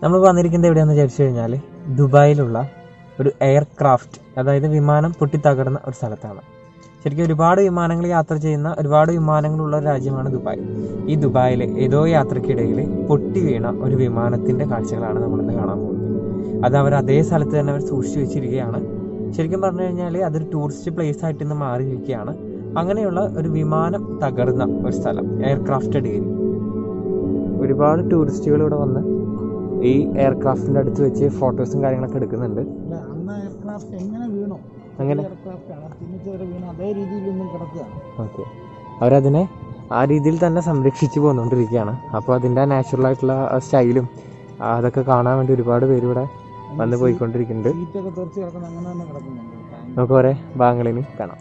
നമ്മൾ വന്നിരിക്കുന്നത് എവിടെയാണെന്ന് വിചാരിച്ചു കഴിഞ്ഞാൽ ദുബായിലുള്ള ഒരു എയർക്രാഫ്റ്റ് അതായത് വിമാനം പൊട്ടിത്തകർന്ന ഒരു സ്ഥലത്താണ് ശരിക്കും ഒരുപാട് വിമാനങ്ങൾ യാത്ര ചെയ്യുന്ന ഒരുപാട് വിമാനങ്ങളുള്ള ഒരു രാജ്യമാണ് ദുബായ് ഈ ദുബായിൽ ഏതോ യാത്രക്കിടയിൽ പൊട്ടി വീണ ഒരു വിമാനത്തിന്റെ കാഴ്ചകളാണ് നമ്മളിന്ന് കാണാൻ പോകുന്നത് അത് അവർ അതേ സ്ഥലത്ത് തന്നെ അവർ സൂക്ഷിച്ചു വെച്ചിരിക്കുകയാണ് ശരിക്കും പറഞ്ഞു കഴിഞ്ഞാൽ അതൊരു ടൂറിസ്റ്റ് പ്ലേസ് ആയിട്ട് ഇന്ന് മാറിയിരിക്കുകയാണ് അങ്ങനെയുള്ള ഒരു വിമാനം തകർന്ന ഒരു സ്ഥലം എയർക്രാഫ്റ്റ് ഡേരി ഒരുപാട് ടൂറിസ്റ്റുകൾ ഇവിടെ വന്ന് ഈ എയർക്രാഫ്റ്റിന്റെ അടുത്ത് വെച്ച് ഫോട്ടോസും കാര്യങ്ങളൊക്കെ എടുക്കുന്നുണ്ട് അല്ല അന്ന് എയർക്രാഫ്റ്റ് എങ്ങനെ വീണു അങ്ങനെ എയർക്രാഫ്റ്റ് ആണ് ചിന്നിച്ചേറി വീണു അതേ രീതിയിലൊന്നും കിടക്കുകയാണ് ഓക്കെ അവരതിനെ ആ രീതിയിൽ തന്നെ സംരക്ഷിച്ചു പോന്നുകൊണ്ടിരിക്കുകയാണ് അപ്പോൾ അതിൻ്റെ നാച്ചുറൽ ആയിട്ടുള്ള സ്റ്റൈലും അതൊക്കെ കാണാൻ വേണ്ടി ഒരുപാട് പേര് ഇവിടെ വന്ന് പോയിക്കൊണ്ടിരിക്കുന്നുണ്ട് സീറ്റൊക്കെ തെറിച്ച് കിടക്കുന്ന അങ്ങനെ തന്നെ കിടക്കുന്നുണ്ട് ടാങ്ക് നമുക്ക് ഓരോ ഭാഗങ്ങളിന് കാണാം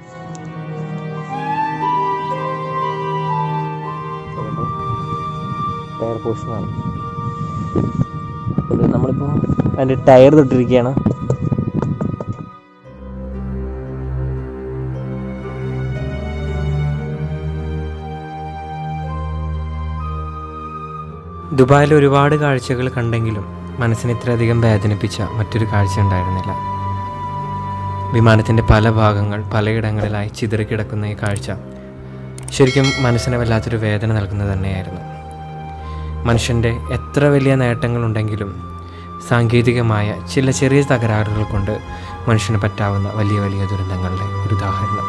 ടയർ പോർഷനാണ് ഇത് നമ്മളിപ്പോൾ അതിൻ്റെ ടയർ തൊട്ടിരിക്കുകയാണ് ദുബായിൽ ഒരുപാട് കാഴ്ചകൾ കണ്ടെങ്കിലും മനസ്സിനെ ഇത്രയധികം വേദനിപ്പിച്ച മറ്റൊരു കാഴ്ച ഉണ്ടായിരുന്നില്ല വിമാനത്തിൻ്റെ പല ഭാഗങ്ങൾ പലയിടങ്ങളിലായി ചിതറിക്കിടക്കുന്ന ഈ കാഴ്ച ശരിക്കും മനസ്സിന് വല്ലാത്തൊരു വേദന നൽകുന്നത് തന്നെയായിരുന്നു മനുഷ്യൻ്റെ എത്ര വലിയ നേട്ടങ്ങളുണ്ടെങ്കിലും സാങ്കേതികമായ ചില ചെറിയ തകരാറുകൾ കൊണ്ട് മനുഷ്യന് പറ്റാവുന്ന വലിയ വലിയ ദുരന്തങ്ങളുടെ ഒരു ഉദാഹരണം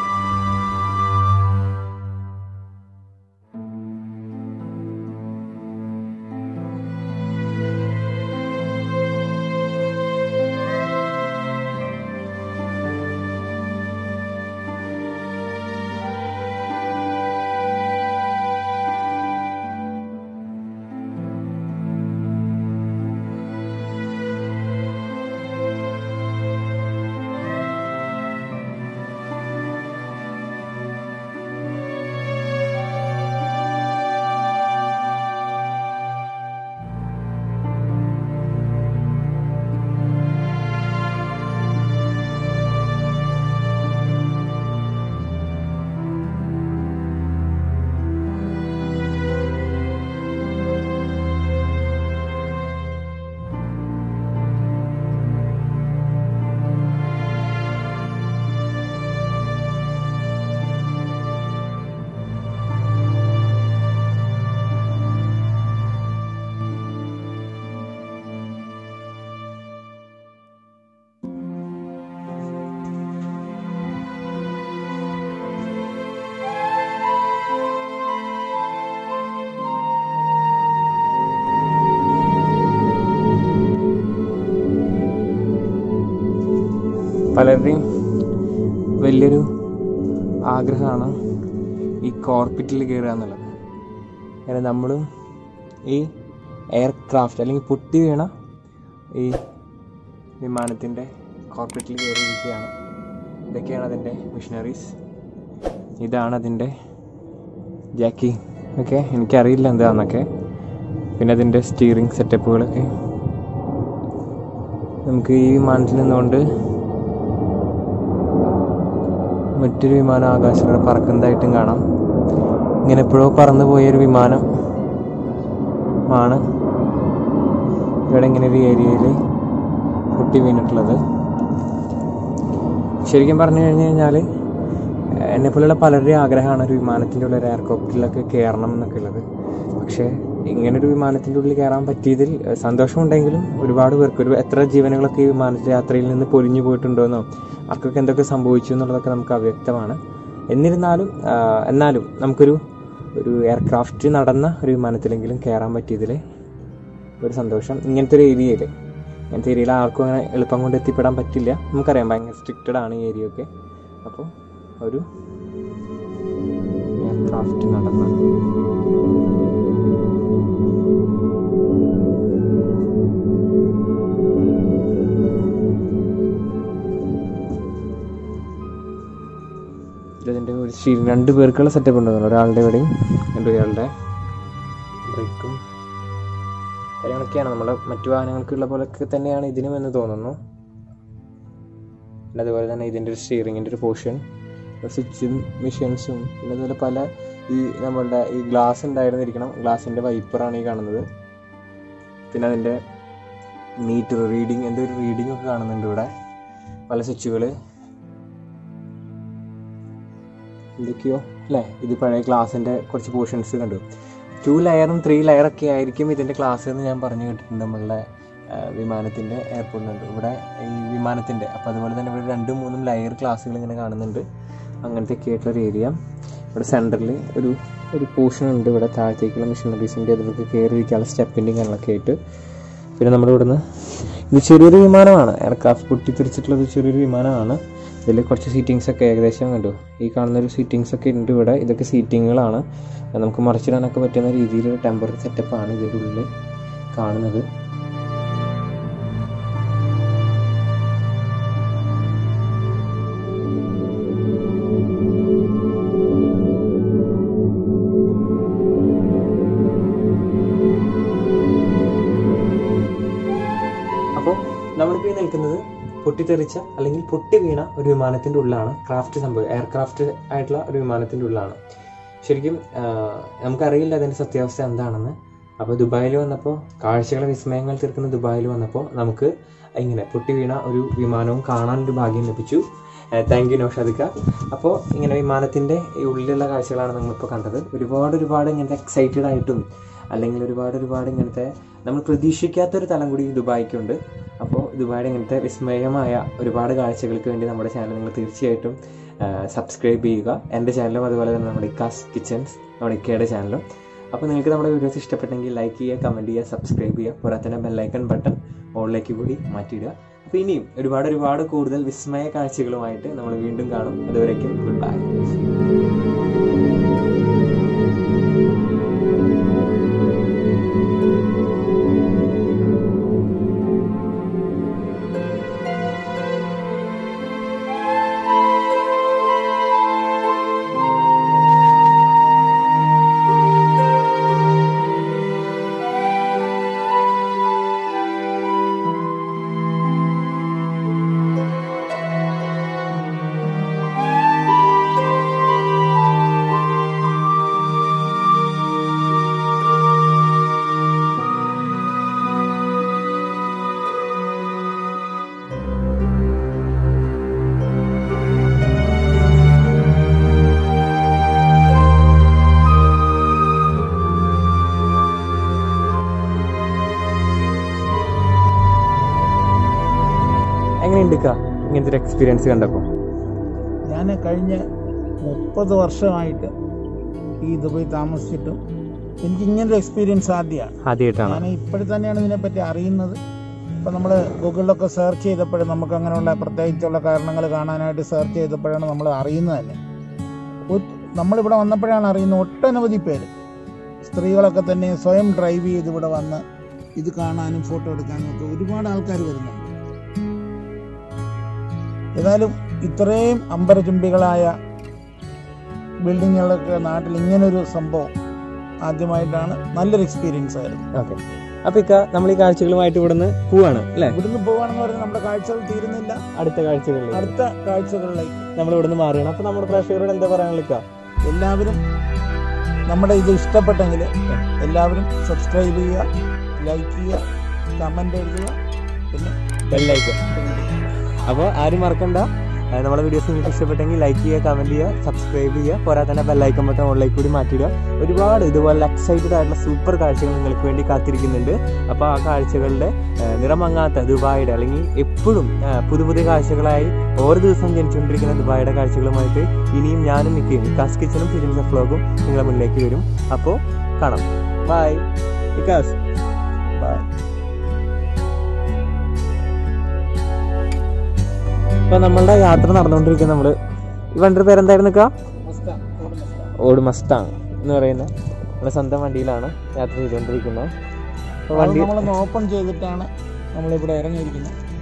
പലരുടെയും വലിയൊരു ആഗ്രഹമാണ് ഈ കോർപ്പിറ്റിൽ കയറുക എന്നുള്ളത് കാരണം നമ്മളും ഈ എയർക്രാഫ്റ്റ് അല്ലെങ്കിൽ പൊട്ടി വീണ ഈ വിമാനത്തിൻ്റെ കോർപ്പിറ്റിൽ കയറിയിരിക്കുകയാണ് ഇതൊക്കെയാണ് അതിൻ്റെ മിഷനറീസ് ഇതാണ് അതിൻ്റെ ജാക്കി ഓക്കെ എനിക്കറിയില്ല എന്താണെന്നൊക്കെ പിന്നെ അതിൻ്റെ സ്റ്റീറിങ് സെറ്റപ്പുകളൊക്കെ നമുക്ക് ഈ വിമാനത്തിൽ നിന്നുകൊണ്ട് മറ്റൊരു വിമാനം ആകാശത്തിലൂടെ പറക്കുന്നതായിട്ടും കാണാം ഇങ്ങനെ എപ്പോഴോ പറന്നു പോയൊരു വിമാനം ആണ് ഇവിടെ ഇങ്ങനെ ഒരു ഏരിയയിൽ പൊട്ടി വീണിട്ടുള്ളത് ശരിക്കും പറഞ്ഞു കഴിഞ്ഞു കഴിഞ്ഞാൽ എന്നെപ്പോലുള്ള പലരുടെയും ആഗ്രഹമാണ് ഒരു വിമാനത്തിൻ്റെ ഉള്ളിൽ ഒരു എയർക്രാഫ്റ്റിലൊക്കെ കയറണം എന്നൊക്കെ ഉള്ളത് പക്ഷേ ഇങ്ങനൊരു വിമാനത്തിൻ്റെ ഉള്ളിൽ കയറാൻ പറ്റിയതിൽ ഏഹ്, സന്തോഷമുണ്ടെങ്കിലും ഒരുപാട് പേർക്ക് ഒരു എത്ര ജീവനുകളൊക്കെ ഈ വിമാനത്തിൽ യാത്രയിൽ നിന്ന് പൊലിഞ്ഞു പോയിട്ടുണ്ടോയെന്നോ ആർക്കൊക്കെ എന്തൊക്കെ സംഭവിച്ചു എന്നുള്ളതൊക്കെ നമുക്ക് അവ്യക്തമാണ് എന്നിരുന്നാലും ആഹ്, എന്നാലും നമുക്കൊരു ഒരു എയർക്രാഫ്റ്റ് നടന്ന ഒരു വിമാനത്തിലെങ്കിലും കയറാൻ പറ്റിയതിൽ ഒരു സന്തോഷം ഇങ്ങനത്തെ ഒരു ഏരിയയിൽ ഇങ്ങനത്തെ ഏരിയയിൽ ആർക്കും അങ്ങനെ എളുപ്പം കൊണ്ട് എത്തിപ്പെടാൻ പറ്റില്ല നമുക്കറിയാം ഭയങ്കര സ്ട്രിക്റ്റഡ് ആണ് ഈ ഏരിയ ഒക്കെ അപ്പോൾ ഒരു എയർക്രാഫ്റ്റ് നടന്ന ഇതിൻ്റെ ഒരു സ്റ്റീൽ രണ്ട് പേർക്കുള്ള സെറ്റപ്പ് ഉണ്ടെന്ന് ഒരാളുടെ ഇവിടെയും രണ്ടൊരാളുടെ ബ്രേക്കും കാര്യങ്ങളൊക്കെയാണ് നമ്മുടെ മറ്റു വാഹനങ്ങൾക്കുള്ള പോലൊക്കെ തന്നെയാണ് ഇതിനും എന്ന് തോന്നുന്നു പിന്നെ അതുപോലെ തന്നെ ഇതിൻ്റെ ഒരു സ്റ്റിയറിങ്ങിൻ്റെ ഒരു പോർഷൻ സ്വിച്ചും മെഷീൻസും പിന്നെ അതുപോലെ പല ഈ നമ്മളുടെ ഈ ഗ്ലാസ് ഉണ്ടായിരുന്നിരിക്കണം ഗ്ലാസിൻ്റെ വൈപ്പറാണ് ഈ കാണുന്നത് പിന്നെ അതിൻ്റെ മീറ്റർ റീഡിങ് എന്തോ ഒരു റീഡിംഗ് ഒക്കെ കാണുന്നുണ്ട് ഇവിടെ പല സ്വിച്ചുകൾ എന്തൊക്കെയോ അല്ലേ ഇത് പഴയ ക്ലാസ്സിൻ്റെ കുറച്ച് പോർഷൻസ് കണ്ടു ടു ലെയറും ത്രീ ലെയറൊക്കെ ആയിരിക്കും ഇതിൻ്റെ ക്ലാസ് എന്ന് ഞാൻ പറഞ്ഞു കേട്ടിട്ടുണ്ട് നമ്മളുടെ വിമാനത്തിൻ്റെ എയർപോർട്ടിലുണ്ട് ഇവിടെ ഈ വിമാനത്തിൻ്റെ അപ്പോൾ അതുപോലെ തന്നെ ഇവിടെ രണ്ടും മൂന്നും ലെയർ ക്ലാസ്സുകൾ ഇങ്ങനെ കാണുന്നുണ്ട് അങ്ങനത്തെ ഒക്കെ ആയിട്ടുള്ളൊരു ഏരിയ ഇവിടെ സെൻറ്ററിൽ ഒരു ഒരു പോർഷൻ ഉണ്ട് ഇവിടെ താഴത്തേക്കുള്ള മെഷീനറീസിൻ്റെ അതിലൊക്കെ കയറി ഇരിക്കാനുള്ള സ്റ്റെപ്പിൻ്റെയും കാര്യങ്ങളൊക്കെ ആയിട്ട് പിന്നെ നമ്മുടെ ഇവിടുന്ന് ഇത് ചെറിയൊരു വിമാനമാണ് എയർക്രാഫ്റ്റ് പൊട്ടിത്തെറിച്ചിട്ടുള്ള ഒരു ചെറിയൊരു വിമാനമാണ് ഇതിൽ കുറച്ച് സീറ്റിങ്സ് ഒക്കെ ഏകദേശം കണ്ടു ഈ കാണുന്ന ഒരു സീറ്റിങ്സ് ഒക്കെ ഉണ്ട് ഇവിടെ ഇതൊക്കെ സീറ്റിങ്ങുകളാണ് നമുക്ക് മറിച്ചിടാനൊക്കെ പറ്റുന്ന രീതിയിലൊരു ടെമ്പററി സെറ്റപ്പാണ് ഇതിൻ്റെ ഉള്ളിൽ കാണുന്നത് അപ്പോൾ നമ്മളിപ്പോൾ ഈ നിൽക്കുന്നത് പൊട്ടിത്തെറിച്ച അല്ലെങ്കിൽ പൊട്ടി വീണ ഒരു വിമാനത്തിൻ്റെ ഉള്ളിലാണ് ക്രാഫ്റ്റ് സംഭവം എയർക്രാഫ്റ്റ് ആയിട്ടുള്ള ഒരു വിമാനത്തിൻ്റെ ഉള്ളിലാണ് ശരിക്കും ആ, നമുക്കറിയില്ല അതിൻ്റെ സത്യാവസ്ഥ എന്താണെന്ന് അപ്പോൾ ദുബായിൽ വന്നപ്പോൾ കാഴ്ചകളെ വിസ്മയങ്ങൾ തീർക്കുന്ന ദുബായിൽ വന്നപ്പോൾ നമുക്ക് ഇങ്ങനെ പൊട്ടി വീണ ഒരു വിമാനവും കാണാനൊരു ഭാഗ്യം ലഭിച്ചു താങ്ക് യു നൗഷാദിക്ക അപ്പോൾ ഇങ്ങനെ വിമാനത്തിൻ്റെ ഈ ഉള്ളിലുള്ള കാഴ്ചകളാണ് നമ്മളിപ്പോൾ കണ്ടത് ഒരുപാട് ഒരുപാട് ഇങ്ങനത്തെ എക്സൈറ്റഡ് ആയിട്ടും അല്ലെങ്കിൽ ഒരുപാട് ഒരുപാട് ഇങ്ങനത്തെ നമ്മൾ പ്രതീക്ഷിക്കാത്തൊരു തലം കൂടി ദുബായിക്കുണ്ട് അപ്പോൾ ദുബായിയുടെ ഇങ്ങനത്തെ വിസ്മയമായ ഒരുപാട് കാഴ്ചകൾക്ക് വേണ്ടി നമ്മുടെ ചാനൽ നിങ്ങൾ തീർച്ചയായിട്ടും സബ്സ്ക്രൈബ് ചെയ്യുക എൻ്റെ ചാനലും അതുപോലെ തന്നെ നമ്മുടെ ഇക്കാസ് കിച്ചൻസ് നമ്മുടെ ഇക്കയുടെ ചാനലും അപ്പോൾ നിങ്ങൾക്ക് നമ്മുടെ വീഡിയോസ് ഇഷ്ടപ്പെട്ടെങ്കിൽ ലൈക്ക് ചെയ്യുക കമൻറ്റ് ചെയ്യുക സബ്സ്ക്രൈബ് ചെയ്യുക പോരാ തന്നെ ബെല്ലൈക്കൺ ബട്ടൺ ഓളിലേക്ക് കൂടി മാറ്റിയിടുക അപ്പോൾ ഇനിയും ഒരുപാട് ഒരുപാട് കൂടുതൽ വിസ്മയ കാഴ്ചകളുമായിട്ട് നമ്മൾ വീണ്ടും കാണും അതുവരേക്കും ഗുഡ് ബൈ എങ്ങനെയുണ്ട് ഇക്ക ഇങ്ങനത്തെ ഒരു എക്സ്പീരിയൻസ് കണ്ടപ്പോൾ ഞാൻ കഴിഞ്ഞ മുപ്പത് വർഷമായിട്ട് ഈ ദുബായി താമസിച്ചിട്ടും എനിക്ക് ഇങ്ങനൊരു എക്സ്പീരിയൻസ് ആദ്യമാണ് ആദ്യമായിട്ടാണ് ഞാൻ ഇപ്പോഴും തന്നെയാണ് ഇതിനെപ്പറ്റി അറിയുന്നത് ഇപ്പം നമ്മൾ ഗൂഗിളിലൊക്കെ സെർച്ച് ചെയ്തപ്പോഴും നമുക്ക് അങ്ങനെയുള്ള പ്രത്യേകിച്ചുള്ള കാരണങ്ങൾ കാണാനായിട്ട് സെർച്ച് ചെയ്തപ്പോഴാണ് നമ്മൾ അറിയുന്നത് തന്നെ ഒ- നമ്മളിവിടെ വന്നപ്പോഴാണ് അറിയുന്നത് ഒട്ടനവധി പേര് സ്ത്രീകളൊക്കെ തന്നെ സ്വയം ഡ്രൈവ് ചെയ്ത് ഇവിടെ വന്ന് ഇത് കാണാനും ഫോട്ടോ എടുക്കാനും ഒക്കെ ഒരുപാട് ആൾക്കാർ വരുന്നുണ്ട് ഏതായാലും ഇത്രയും അമ്പരചുംബികളായ ബിൽഡിങ്ങുകളൊക്കെ നാട്ടിൽ ഇങ്ങനൊരു സംഭവം ആദ്യമായിട്ടാണ് നല്ലൊരു എക്സ്പീരിയൻസ് ആയിരുന്നു ഓക്കെ അപ്പൊ ഇക്ക നമ്മൾ ഈ കാഴ്ചകളുമായിട്ട് ഇവിടുന്ന് പോവാണ് അല്ലേ ഇവിടുന്ന് പോവാണെന്ന് പറഞ്ഞാൽ നമ്മുടെ കാഴ്ചകൾ തീരുന്നില്ല അടുത്ത കാഴ്ചകളിൽ അടുത്ത കാഴ്ചകളിലേക്ക് നമ്മൾ ഇവിടുന്ന് മാറുകയാണ് അപ്പൊ നമ്മുടെ പ്രേക്ഷകരോട് എന്താ പറയാനുള്ള ഇക്ക എല്ലാവരും നമ്മുടെ ഇത് ഇഷ്ടപ്പെട്ടെങ്കിൽ എല്ലാവരും സബ്സ്ക്രൈബ് ചെയ്യുക ലൈക്ക് ചെയ്യുക കമൻ്റ് എഴുതുക പിന്നെ ബെല്ലൈക്കൻ അപ്പോൾ ആരും മറക്കണ്ട ആ, നമ്മുടെ വീഡിയോസ് നിങ്ങൾക്ക് ഇഷ്ടപ്പെട്ടെങ്കിൽ ലൈക്ക് ചെയ്യുക കമൻറ്റ് ചെയ്യുക സബ്സ്ക്രൈബ് ചെയ്യുക പോരാ തന്നെ ബെല്ലൈക്കൻ ബട്ടൺ ഓൺലൈൻ കൂടി മാറ്റിയിടുക ഒരുപാട് ഇതുപോലെ എക്സൈറ്റഡ് ആയിട്ടുള്ള സൂപ്പർ കാഴ്ചകൾ നിങ്ങൾക്ക് വേണ്ടി കാത്തിരിക്കുന്നുണ്ട് അപ്പോൾ ആ കാഴ്ചകളുടെ ആ, നിറമങ്ങാത്ത ദുബായിയുടെ അല്ലെങ്കിൽ എപ്പോഴും ആ, പുതിയ പുതിയ കാഴ്ചകളായി ഓരോ ദിവസം ജനിച്ചുകൊണ്ടിരിക്കുന്ന ദുബായിയുടെ കാഴ്ചകളുമായിട്ട് ഇനിയും ഞാനും നിൽക്കുകയും വികാസ് കിച്ചനും ഫിലിംസ് ഫ്ലോഗും നിങ്ങളുടെ മുന്നിലേക്ക് വരും അപ്പോൾ കാണാം ബൈ വികാസ് ബൈ ഇപ്പൊ നമ്മളുടെ യാത്ര നടന്നുകൊണ്ടിരിക്കുന്ന നമ്മള് ഈ വണ്ടിയുടെ പേരെന്തായിരുന്നു നിൽക്കുക ഓട് മസ്താങ് എന്ന് പറയുന്ന നമ്മുടെ സ്വന്തം വണ്ടിയിലാണ് യാത്ര ചെയ്തുകൊണ്ടിരിക്കുന്നത് അപ്പൊ വണ്ടി നമ്മളൊന്ന് ഓപ്പൺ ചെയ്തിട്ടാണ് നമ്മളിവിടെ ഇറങ്ങിയിരിക്കുന്നത്